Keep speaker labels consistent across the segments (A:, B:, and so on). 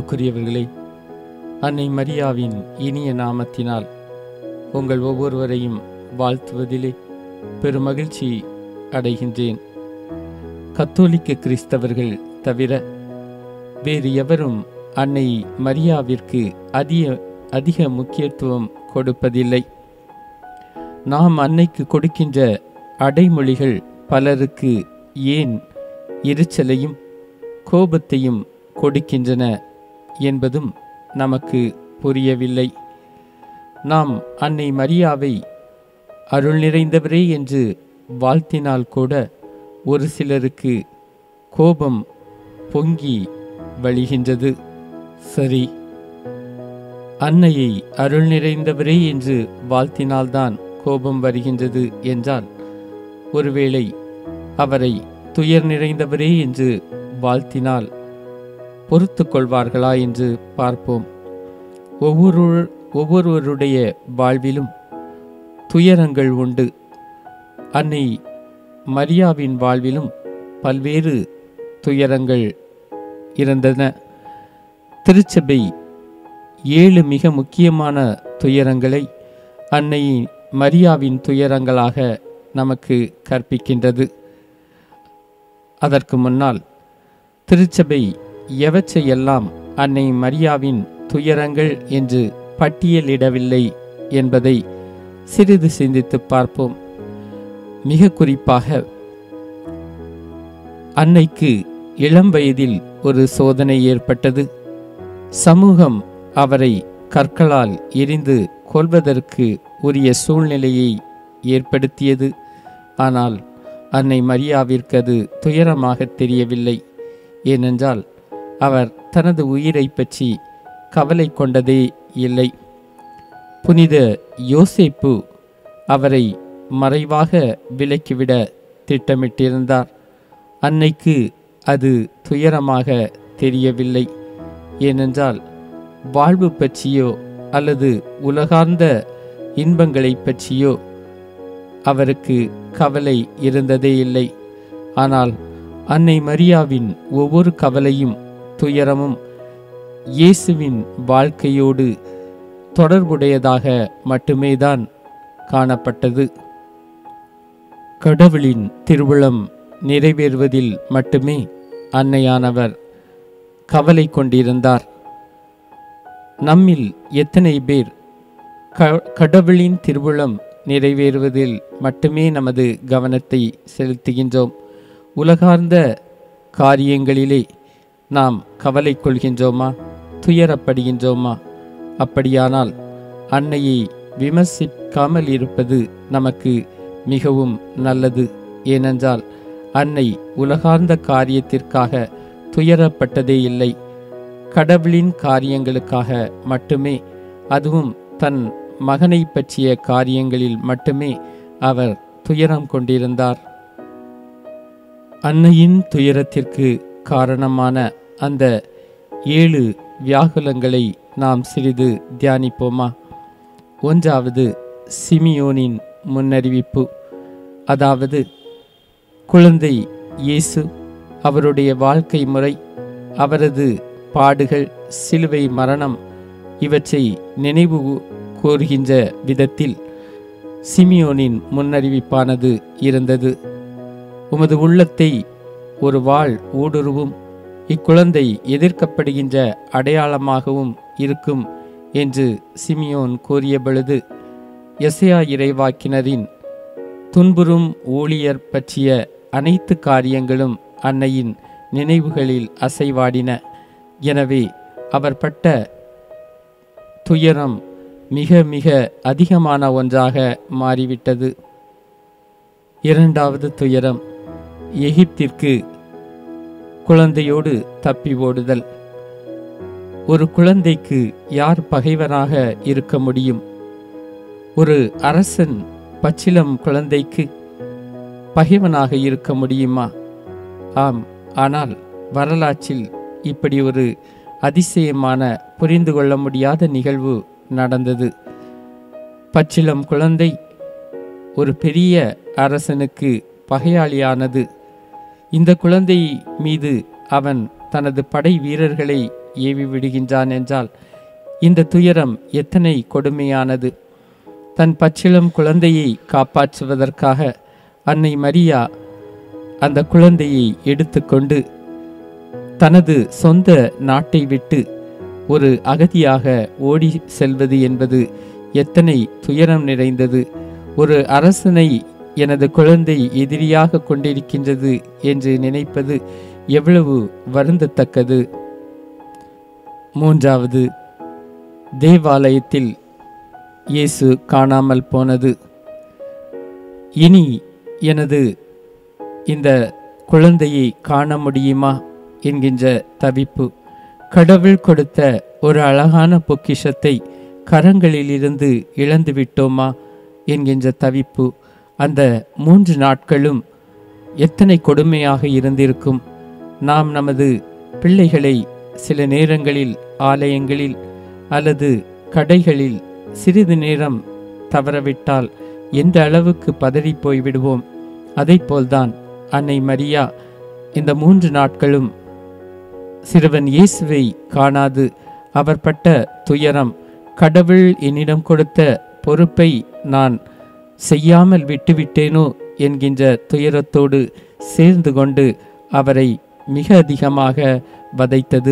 A: அன்புக்குரியவர்களே அன்னை மரியாவின் இனிய நாமத்தினால் உங்கள் ஒவ்வொருவரையும் வாழ்த்துவதிலே பெருமகிழ்ச்சி அடைகின்றேன் கத்தோலிக்க கிறிஸ்தவர்கள் தவிர வேறு எவரும் அன்னை மரியாவிற்கு அதிக அதிக முக்கியத்துவம் கொடுப்பதில்லை நாம் அன்னைக்கு கொடுக்கின்ற அடைமொழிகள் பலருக்கு ஏன் எரிச்சலையும் கோபத்தையும் கொடுக்கின்றன என்பதும் நமக்கு புரியவில்லை நாம் அன்னை மரியாவை அருள் நிறைந்தவரே என்று வாழ்த்தினால் கூட ஒரு சிலருக்கு கோபம் பொங்கி வழிகின்றது சரி அன்னையை அருள் நிறைந்தவரே என்று வாழ்த்தினால்தான் கோபம் வருகின்றது என்றால் ஒருவேளை அவரை துயர் நிறைந்தவரே என்று வாழ்த்தினால் பொறுத்து கொள்வார்களா என்று பார்ப்போம் ஒவ்வொரு ஒவ்வொருவருடைய வாழ்விலும் துயரங்கள் உண்டு அன்னை மரியாவின் வாழ்விலும் பல்வேறு துயரங்கள் இருந்தன திருச்சபை ஏழு மிக முக்கியமான துயரங்களை அன்னை மரியாவின் துயரங்களாக நமக்கு கற்பிக்கின்றது அதற்கு முன்னால் திருச்சபை எவற்றையெல்லாம் அன்னை மரியாவின் துயரங்கள் என்று பட்டியலிடவில்லை என்பதை சிறிது சிந்தித்து பார்ப்போம் மிக குறிப்பாக அன்னைக்கு இளம் வயதில் ஒரு சோதனை ஏற்பட்டது சமூகம் அவரை கற்களால் எரிந்து கொள்வதற்கு உரிய சூழ்நிலையை ஏற்படுத்தியது ஆனால் அன்னை மரியாவிற்கு அது துயரமாக தெரியவில்லை ஏனென்றால் அவர் தனது உயிரை பற்றி கவலை கொண்டதே இல்லை புனித யோசேப்பு அவரை மறைவாக விலக்கிவிட திட்டமிட்டிருந்தார் அன்னைக்கு அது துயரமாக தெரியவில்லை ஏனென்றால் வாழ்வு பற்றியோ அல்லது உலகார்ந்த இன்பங்களை பற்றியோ அவருக்கு கவலை இருந்ததே இல்லை ஆனால் அன்னை மரியாவின் ஒவ்வொரு கவலையும் துயரமும் இயேசுவின் வாழ்க்கையோடு தொடர்புடையதாக மட்டுமே தான் காணப்பட்டது கடவுளின் திருவிழம் நிறைவேறுவதில் மட்டுமே அன்னையானவர் கவலை கொண்டிருந்தார் நம்மில் எத்தனை பேர் க- கடவுளின் திருவுளம் நிறைவேறுவதில் மட்டுமே நமது கவனத்தை செலுத்துகின்றோம் உலகார்ந்த காரியங்களிலே நாம் கவலை கொள்கின்றோமா துயரப்படுகின்றோமா அப்படியானால் அன்னையை விமர்சிக்காமல் இருப்பது நமக்கு மிகவும் நல்லது ஏனென்றால் அன்னை உலகார்ந்த காரியத்திற்காக துயரப்பட்டதே இல்லை கடவுளின் காரியங்களுக்காக மட்டுமே அதுவும் தன் மகனை பற்றிய காரியங்களில் மட்டுமே அவர் துயரம் கொண்டிருந்தார் அன்னையின் துயரத்திற்கு காரணமான அந்த ஏழு வியாகுலங்களை நாம் சிறிது தியானிப்போமா ஒன்றாவது சிமியோனின் முன்னறிவிப்பு அதாவது குழந்தை இயேசு அவருடைய வாழ்க்கை முறை அவரது பாடுகள் சிலுவை மரணம் இவற்றை நினைவு கூறுகின்ற விதத்தில் சிமியோனின் முன்னறிவிப்பானது இருந்தது உமது உள்ளத்தை ஒரு வாள் ஊடுருவும் இக்குழந்தை எதிர்க்கப்படுகின்ற அடையாளமாகவும் இருக்கும் என்று சிமியோன் கூறிய பொழுது எசையா இறைவாக்கினரின் துன்புறும் ஊழியர் பற்றிய அனைத்து காரியங்களும் அன்னையின் நினைவுகளில் அசைவாடின எனவே அவர் பட்ட துயரம் மிக மிக அதிகமான ஒன்றாக மாறிவிட்டது இரண்டாவது துயரம் எகிப்திற்கு குழந்தையோடு தப்பி ஓடுதல் ஒரு குழந்தைக்கு யார் பகைவராக இருக்க முடியும் ஒரு அரசன் பச்சிலம் குழந்தைக்கு பகைவனாக இருக்க முடியுமா ஆம் ஆனால் வரலாற்றில் இப்படி ஒரு அதிசயமான புரிந்து கொள்ள முடியாத நிகழ்வு நடந்தது பச்சிலம் குழந்தை ஒரு பெரிய அரசனுக்கு பகையாளியானது இந்த குழந்தை மீது அவன் தனது படை வீரர்களை ஏவி விடுகின்றான் என்றால் இந்த துயரம் எத்தனை கொடுமையானது தன் பச்சிளம் குழந்தையை காப்பாற்றுவதற்காக அன்னை மரியா அந்த குழந்தையை எடுத்துக்கொண்டு தனது சொந்த நாட்டை விட்டு ஒரு அகதியாக ஓடி செல்வது என்பது எத்தனை துயரம் நிறைந்தது ஒரு அரசனை எனது குழந்தை எதிரியாக கொண்டிருக்கின்றது என்று நினைப்பது எவ்வளவு வருந்தத்தக்கது மூன்றாவது தேவாலயத்தில் இயேசு காணாமல் போனது இனி எனது இந்த குழந்தையை காண முடியுமா என்கின்ற தவிப்பு கடவுள் கொடுத்த ஒரு அழகான பொக்கிஷத்தை கரங்களிலிருந்து இழந்து விட்டோமா என்கின்ற தவிப்பு அந்த மூன்று நாட்களும் எத்தனை கொடுமையாக இருந்திருக்கும் நாம் நமது பிள்ளைகளை சில நேரங்களில் ஆலயங்களில் அல்லது கடைகளில் சிறிது நேரம் தவறவிட்டால் எந்த அளவுக்கு பதறி போய் விடுவோம் அதைப்போல்தான் அன்னை மரியா இந்த மூன்று நாட்களும் சிறுவன் இயேசுவை காணாது அவர் பட்ட துயரம் கடவுள் என்னிடம் கொடுத்த பொறுப்பை நான் செய்யாமல் விட்டுவிட்டேனோ என்கின்ற துயரத்தோடு சேர்ந்து கொண்டு அவரை மிக அதிகமாக வதைத்தது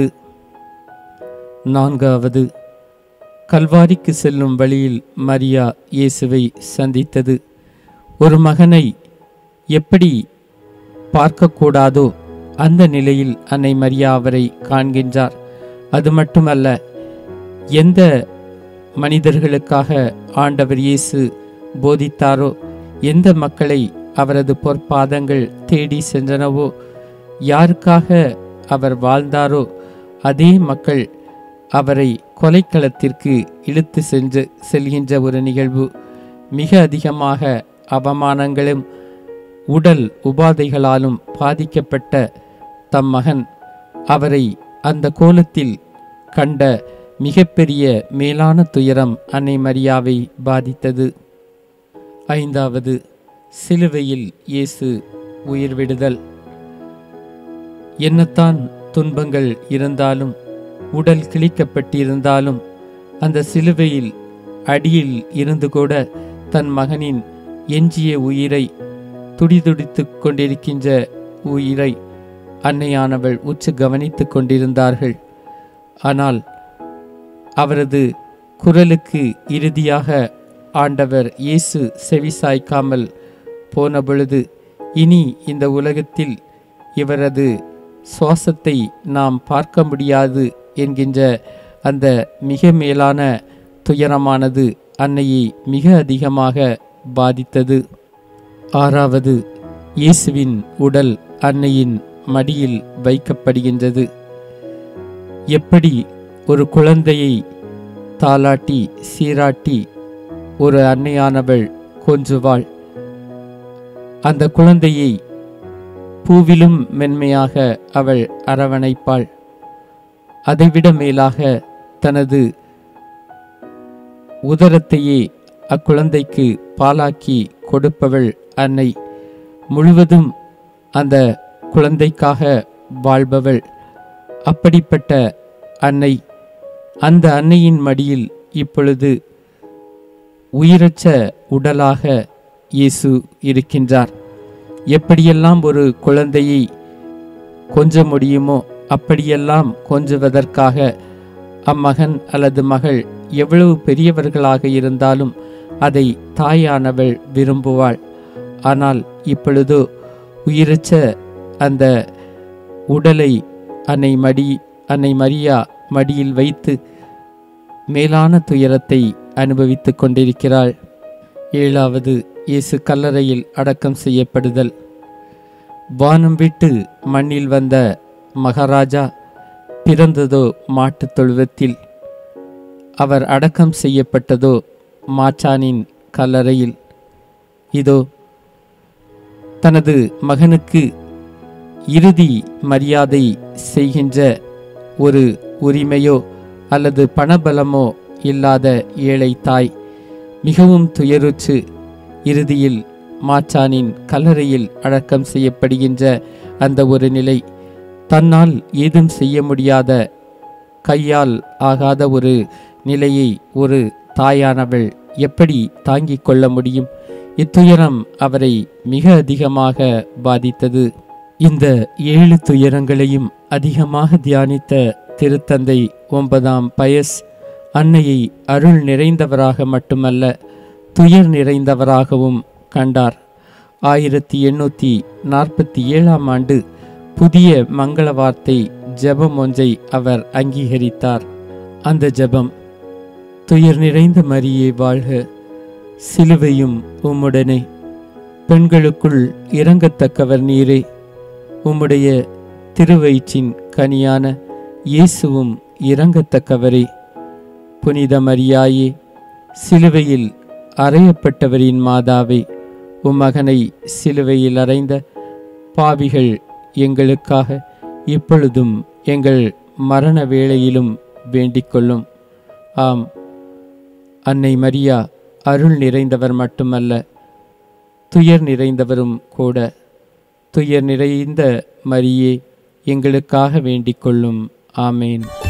A: நான்காவது கல்வாரிக்கு செல்லும் வழியில் மரியா இயேசுவை சந்தித்தது ஒரு மகனை எப்படி பார்க்கக்கூடாதோ அந்த நிலையில் அன்னை மரியா அவரை காண்கின்றார் அது மட்டுமல்ல எந்த மனிதர்களுக்காக ஆண்டவர் இயேசு போதித்தாரோ எந்த மக்களை அவரது பொற்பாதங்கள் தேடி சென்றனவோ யாருக்காக அவர் வாழ்ந்தாரோ அதே மக்கள் அவரை கொலைக்களத்திற்கு இழுத்து சென்று செல்கின்ற ஒரு நிகழ்வு மிக அதிகமாக அவமானங்களும் உடல் உபாதைகளாலும் பாதிக்கப்பட்ட தம் மகன் அவரை அந்த கோலத்தில் கண்ட மிகப்பெரிய மேலான துயரம் அன்னை மரியாவை பாதித்தது ஐந்தாவது சிலுவையில் இயேசு உயிர் விடுதல் என்னத்தான் துன்பங்கள் இருந்தாலும் உடல் கிழிக்கப்பட்டிருந்தாலும் அந்த சிலுவையில் அடியில் இருந்து கூட தன் மகனின் எஞ்சிய உயிரை துடிதுடித்துக் கொண்டிருக்கின்ற உயிரை அன்னையானவள் உற்று கவனித்துக் கொண்டிருந்தார்கள் ஆனால் அவரது குரலுக்கு இறுதியாக ஆண்டவர் இயேசு செவிசாய்க்காமல் போன பொழுது இனி இந்த உலகத்தில் இவரது சுவாசத்தை நாம் பார்க்க முடியாது என்கின்ற அந்த மிக மேலான துயரமானது அன்னையை மிக அதிகமாக பாதித்தது ஆறாவது இயேசுவின் உடல் அன்னையின் மடியில் வைக்கப்படுகின்றது எப்படி ஒரு குழந்தையை தாலாட்டி சீராட்டி ஒரு அன்னையானவள் கொஞ்சுவாள் அந்த குழந்தையை பூவிலும் மென்மையாக அவள் அரவணைப்பாள் அதைவிட மேலாக தனது உதரத்தையே அக்குழந்தைக்கு பாலாக்கி கொடுப்பவள் அன்னை முழுவதும் அந்த குழந்தைக்காக வாழ்பவள் அப்படிப்பட்ட அன்னை அந்த அன்னையின் மடியில் இப்பொழுது உயிரற்ற உடலாக இயேசு இருக்கின்றார் எப்படியெல்லாம் ஒரு குழந்தையை கொஞ்ச முடியுமோ அப்படியெல்லாம் கொஞ்சுவதற்காக அம்மகன் அல்லது மகள் எவ்வளவு பெரியவர்களாக இருந்தாலும் அதை தாயானவள் விரும்புவாள் ஆனால் இப்பொழுதோ உயிரற்ற அந்த உடலை அன்னை மடி அன்னை மரியா மடியில் வைத்து மேலான துயரத்தை அனுபவித்துக் கொண்டிருக்கிறாள் ஏழாவது இயேசு கல்லறையில் அடக்கம் செய்யப்படுதல் வானம் விட்டு மண்ணில் வந்த மகாராஜா பிறந்ததோ மாட்டுத் தொழுவத்தில் அவர் அடக்கம் செய்யப்பட்டதோ மாச்சானின் கல்லறையில் இதோ தனது மகனுக்கு இறுதி மரியாதை செய்கின்ற ஒரு உரிமையோ அல்லது பணபலமோ இல்லாத ஏழை தாய் மிகவும் துயருற்று இறுதியில் மாச்சானின் கல்லறையில் அடக்கம் செய்யப்படுகின்ற அந்த ஒரு நிலை தன்னால் ஏதும் செய்ய முடியாத கையால் ஆகாத ஒரு நிலையை ஒரு தாயானவள் எப்படி தாங்கிக் கொள்ள முடியும் இத்துயரம் அவரை மிக அதிகமாக பாதித்தது இந்த ஏழு துயரங்களையும் அதிகமாக தியானித்த திருத்தந்தை ஒன்பதாம் பயஸ் அன்னையை அருள் நிறைந்தவராக மட்டுமல்ல துயர் நிறைந்தவராகவும் கண்டார் ஆயிரத்தி எண்ணூற்றி நாற்பத்தி ஏழாம் ஆண்டு புதிய மங்கள வார்த்தை ஜெபம் ஒன்றை அவர் அங்கீகரித்தார் அந்த ஜெபம் துயர் நிறைந்த மரியே வாழ்க சிலுவையும் உம்முடனே பெண்களுக்குள் இறங்கத்தக்கவர் நீரே உம்முடைய திருவயிற்றின் கனியான இயேசுவும் இறங்கத்தக்கவரே புனித மரியாயே சிலுவையில் அறையப்பட்டவரின் மாதாவே உம் மகனை சிலுவையில் அறைந்த பாவிகள் எங்களுக்காக இப்பொழுதும் எங்கள் மரண வேளையிலும் வேண்டிக் கொள்ளும் ஆம் அன்னை மரியா அருள் நிறைந்தவர் மட்டுமல்ல துயர் நிறைந்தவரும் கூட துயர் நிறைந்த மரியே எங்களுக்காக வேண்டிக் கொள்ளும் ஆமேன்